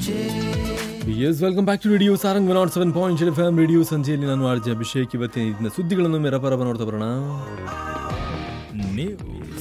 S welcome back to radio Sarang nought seven point F M radio ಸಂಜೆಯಲ್ಲಿ ನಾನು RJ Abhishek ಇವತ್ತಿನ ಇದನ್ನ ಸುದ್ದಿಗಳನ್ನು ಮೆರಪರಪ ನೋಡ್ತಾ ಬರೋಣ ನ್ಯೂಸ್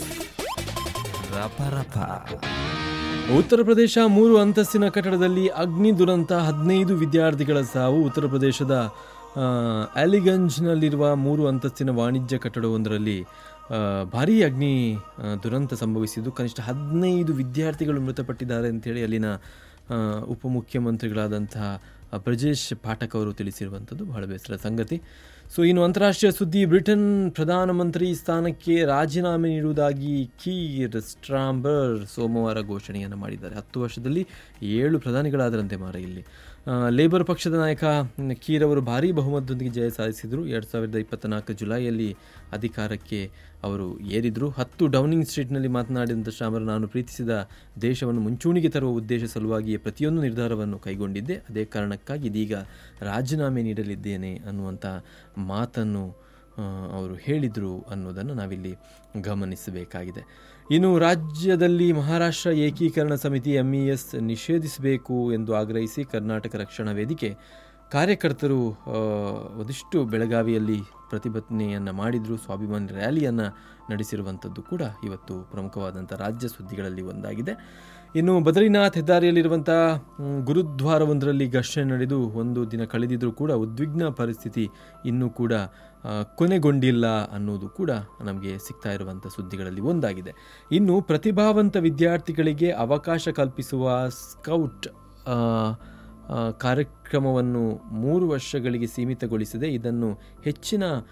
ರಪ ಉತ್ತರ ಪ್ರದೇಶ ಮೂರು ಅಂತಸ್ತಿನ ಕಟ್ಟಡದಲ್ಲಿ ಅಗ್ನಿ ದುರಂತ ಹದಿನೈದು ವಿದ್ಯಾರ್ಥಿಗಳ ಸಾವು ಉತ್ತರ ಪ್ರದೇಶದ ಆ, ಅಲಿಗಂಜ್ನಲ್ಲಿರುವ ಮೂರು ಅಂತಸ್ತಿನ ವಾಣಿಜ್ಯ ಕಟ್ಟಡವೊಂದರಲ್ಲಿ ಆ, ಭಾರೀ ಅಗ್ನಿ ಆ, ದುರಂತ ಸಂಭವಿಸಿದ್ದು ಕನಿಷ್ಠ ಹದಿನೈದು ವಿದ್ಯಾರ್ಥಿಗಳು ಮೃತಪಟ್ಟಿದ್ದಾರೆ ಅಂತೇಳಿ ಅಲ್ಲಿನ ಆ, ಉಪಮುಖ್ಯಮಂತ್ರಿಗಳಾದಂತಹ ಆ, ಬ್ರಜೇಶ್ ಪಾಠಕ್ ಅವರು ತಿಳಿಸಿರುವಂಥದ್ದು ಬಹಳ ಬೇಸರ ಸಂಗತಿ ಸೊ ಇನ್ನು ಅಂತಾರಾಷ್ಟ್ರೀಯ ಸುದ್ದಿ ಬ್ರಿಟನ್ ಪ್ರಧಾನಮಂತ್ರಿ ಸ್ಥಾನಕ್ಕೆ ರಾಜೀನಾಮೆ ನೀಡುವುದಾಗಿ ಕೀರ್ ಸ್ಟ್ರಾಂಬರ್ ಸೋಮವಾರ ಘೋಷಣೆಯನ್ನು ಮಾಡಿದ್ದಾರೆ ಹತ್ತು ವರ್ಷದಲ್ಲಿ ಏಳು ಪ್ರಧಾನಿಗಳಾದರಂತೆ ಮಾರ ಇಲ್ಲಿ ಆ, ಲೇಬರ್ ಪಕ್ಷದ ನಾಯಕ ಮ್, ಕೀರ್ ಅವರು ಭಾರೀ ಬಹುಮತದೊಂದಿಗೆ ಜಯ ಸಾಧಿಸಿದರು ಎರಡು ಸಾವಿರದ ಇಪ್ಪತ್ತ ನಾಲ್ಕು ಜುಲೈಯಲ್ಲಿ ಅಧಿಕಾರಕ್ಕೆ ಅವರು ಏರಿದರು ಹತ್ತು ಡೌನಿಂಗ್ ಸ್ಟ್ರೀಟ್ನಲ್ಲಿ ಮಾತನಾಡಿದಂಥ ಶ್ರಾಮರ್ ನಾನು ಪ್ರೀತಿಸಿದ ದೇಶವನ್ನು ಮುಂಚೂಣಿಗೆ ತರುವ ಉದ್ದೇಶ ಸಲುವಾಗಿ ಪ್ರತಿಯೊಂದು ನಿರ್ಧಾರವನ್ನು ಕೈಗೊಂಡಿದ್ದೆ ಅದೇ ಕಾರಣಕ್ಕಾಗಿ ಇದೀಗ ರಾಜೀನಾಮೆ ನೀಡಲಿದ್ದೇನೆ ಅನ್ನುವಂಥ ಮಾತನ್ನು ಆ, ಅವರು ಹೇಳಿದರು ಅನ್ನೋದನ್ನು ನಾವಿಲ್ಲಿ ಗಮನಿಸಬೇಕಾಗಿದೆ ಇನ್ನು ರಾಜ್ಯದಲ್ಲಿ ಮಹಾರಾಷ್ಟ್ರ ಏಕೀಕರಣ ಸಮಿತಿ ಎಂಇಎಸ್ ನಿಷೇಧಿಸಬೇಕು ಎಂದು ಆಗ್ರಹಿಸಿ ಕರ್ನಾಟಕ ರಕ್ಷಣಾ ವೇದಿಕೆ ಕಾರ್ಯಕರ್ತರು ಆ, ಒಂದಿಷ್ಟು ಬೆಳಗಾವಿಯಲ್ಲಿ ಪ್ರತಿಭಟನೆಯನ್ನು ಮಾಡಿದರು ಸ್ವಾಭಿಮಾನಿ ರ್ಯಾಲಿಯನ್ನು ನಡೆಸಿರುವಂಥದ್ದು ಕೂಡ ಇವತ್ತು ಪ್ರಮುಖವಾದಂಥ ರಾಜ್ಯ ಸುದ್ದಿಗಳಲ್ಲಿ ಒಂದಾಗಿದೆ ಇನ್ನು ಬದ್ರಿನಾಥ್ ಹೆದ್ದಾರಿಯಲ್ಲಿರುವಂಥ ಮ್, ಗುರುದ್ವಾರವೊಂದರಲ್ಲಿ ಘರ್ಷಣೆ ನಡೆದು ಒಂದು ದಿನ ಕಳೆದಿದ್ದರೂ ಕೂಡ ಉದ್ವಿಗ್ನ ಪರಿಸ್ಥಿತಿ ಇನ್ನೂ ಕೂಡ ಆ, ಕೊನೆಗೊಂಡಿಲ್ಲ ಅನ್ನೋದು ಕೂಡ ನಮಗೆ ಸಿಗ್ತಾ ಇರುವಂಥ ಸುದ್ದಿಗಳಲ್ಲಿ ಒಂದಾಗಿದೆ ಇನ್ನು ಪ್ರತಿಭಾವಂತ ವಿದ್ಯಾರ್ಥಿಗಳಿಗೆ ಅವಕಾಶ ಕಲ್ಪಿಸುವ ಸ್ಕೌಟ್ ಆ, ಆ, ಕಾರ್ಯಕ್ರಮವನ್ನು ಮೂರು ವರ್ಷಗಳಿಗೆ ಸೀಮಿತಗೊಳಿಸಿದೆ ಇದನ್ನು ಹೆಚ್ಚಿನ